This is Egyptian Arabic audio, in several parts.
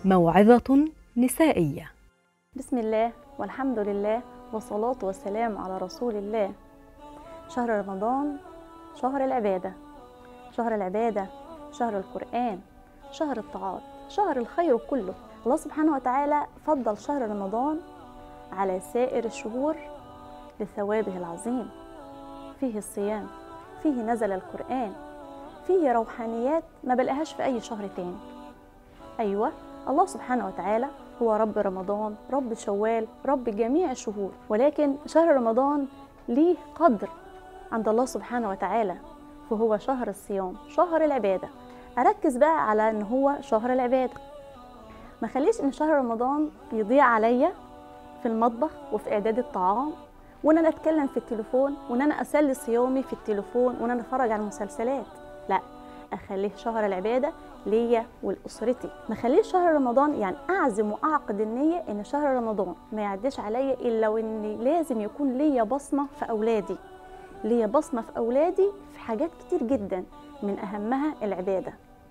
موعظة نسائية بسم الله والحمد لله والصلاة والسلام على رسول الله شهر رمضان شهر العبادة شهر العبادة شهر القرآن شهر الطاعات شهر الخير كله الله سبحانه وتعالى فضل شهر رمضان على سائر الشهور لثوابه العظيم فيه الصيام فيه نزل القرآن فيه روحانيات ما بلاقيهاش في أي شهر تاني أيوة الله سبحانه وتعالى هو رب رمضان رب شوال رب جميع الشهور ولكن شهر رمضان ليه قدر عند الله سبحانه وتعالى فهو شهر الصيام شهر العبادة أركز بقى على أن هو شهر العبادة ما خليش أن شهر رمضان يضيع عليا في المطبخ وفي إعداد الطعام وان انا اتكلم في التليفون وان انا اسلي صيامي في التليفون وان انا اتفرج على المسلسلات لا اخليه شهر العباده ليا ولاسرتي ما خليش شهر رمضان يعني اعزم واعقد النيه ان شهر رمضان ما يعديش عليا الا وان لازم يكون ليا بصمه في اولادي ليا بصمه في اولادي في حاجات كتير جدا من اهمها العباده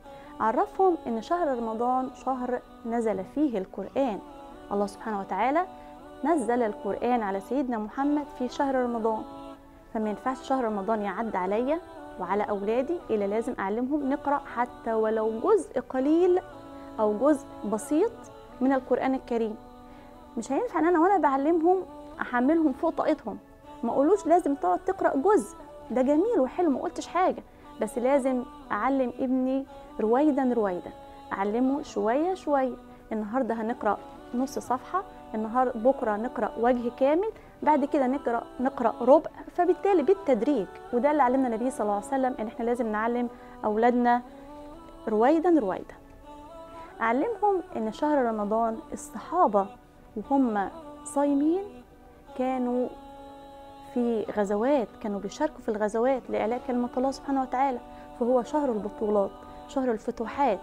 عرفهم ان شهر رمضان شهر نزل فيه القران الله سبحانه وتعالى نزل القرآن على سيدنا محمد في شهر رمضان فما ينفعش شهر رمضان يعدي عليا وعلى أولادي إلا لازم أعلمهم نقرأ حتى ولو جزء قليل أو جزء بسيط من القرآن الكريم مش هينفع ان انا وانا بعلمهم احملهم فوق طاقتهم ما اقولوش لازم تقعد تقرا جزء ده جميل وحلو ما قلتش حاجه بس لازم اعلم ابني رويدا رويدا اعلمه شويه شويه النهارده هنقرا نص صفحه النهار بكره نقرا وجه كامل بعد كده نقرا نقرا ربع فبالتالي بالتدريج وده اللي علمنا النبي صلى الله عليه وسلم ان احنا لازم نعلم اولادنا رويدا رويدا اعلمهم ان شهر رمضان الصحابه وهم صايمين كانوا في غزوات كانوا بيشاركوا في الغزوات لاعلاء كلمه الله سبحانه وتعالى فهو شهر البطولات شهر الفتوحات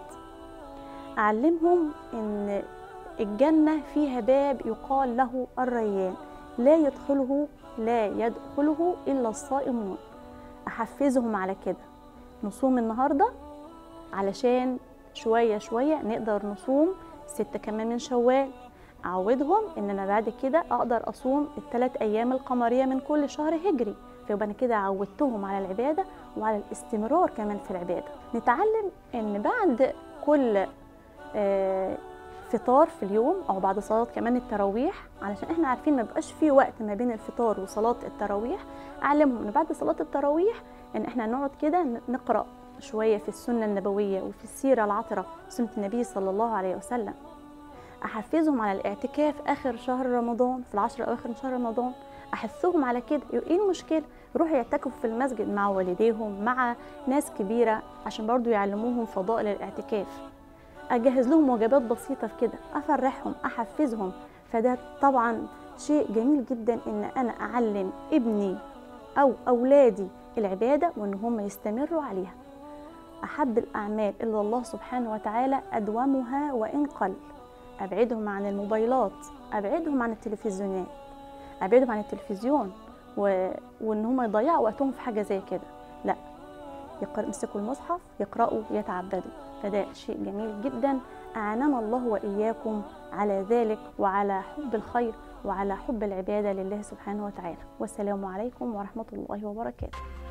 اعلمهم ان الجنة فيها باب يقال له الريان لا يدخله لا يدخله إلا الصائمون أحفزهم على كده نصوم النهاردة علشان شوية شوية نقدر نصوم ستة كمان من شوال أعودهم إن أنا بعد كده أقدر أصوم الثلاث أيام القمرية من كل شهر هجري فيبقى أنا كده عودتهم على العبادة وعلى الاستمرار كمان في العبادة نتعلم إن بعد كل آه فطار في اليوم او بعد صلاه كمان التراويح علشان احنا عارفين ما بقاش في وقت ما بين الفطار وصلاه التراويح اعلمهم ان بعد صلاه التراويح ان احنا نقعد كده نقرا شويه في السنه النبويه وفي السيره العطره سنه النبي صلى الله عليه وسلم احفزهم على الاعتكاف اخر شهر رمضان في العشر اواخر من شهر رمضان احثهم على كده ايه المشكله يروحوا يعتكفوا في المسجد مع والديهم مع ناس كبيره عشان برضو يعلموهم فضائل الاعتكاف اجهز لهم وجبات بسيطه في كده افرحهم احفزهم فده طبعا شيء جميل جدا ان انا اعلم ابني او اولادي العباده وان هم يستمروا عليها احب الاعمال الا الله سبحانه وتعالى ادومها وان قل ابعدهم عن الموبايلات ابعدهم عن التلفزيونات ابعدهم عن التلفزيون و... وان هم يضيعوا وقتهم في حاجه زي كده لا يقرأ يمسكوا المصحف يقرأوا يتعبدوا فده شيء جميل جدا أعاننا الله وإياكم على ذلك وعلى حب الخير وعلى حب العبادة لله سبحانه وتعالى والسلام عليكم ورحمة الله وبركاته